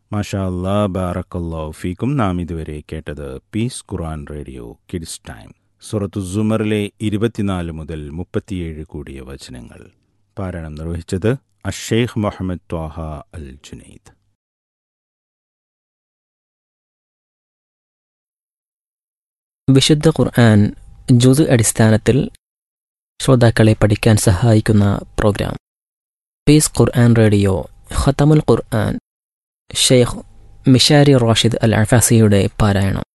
മാഷാ അല്ലാ ബാറക്കല്ലോ ഫീക്കും നാം ഇതുവരെ കേട്ടത് peace Quran radio kids time സുറത്തു സുമറിലെ ഇരുപത്തിനാല് മുതൽ മുപ്പത്തിയേഴ് കൂടിയ വചനങ്ങൾ പാരായണം നിർവഹിച്ചത് അഷേഖ് മുഹമ്മദ് ത്വാഹ അൽ ജുനൈദ് വിശുദ്ധ ഖുർആൻ ജുസ് അടിസ്ഥാനത്തിൽ ശ്രോതാക്കളെ പഠിക്കാൻ സഹായിക്കുന്ന പ്രോഗ്രാം പീസ് ഖുർആൻ റേഡിയോ ഖത്തമുൽ ഖുർആൻ ഷെയ്ഖ് മിഷാരി റാഷിദ് അൽ അഫാസിയുടെ പാരായണം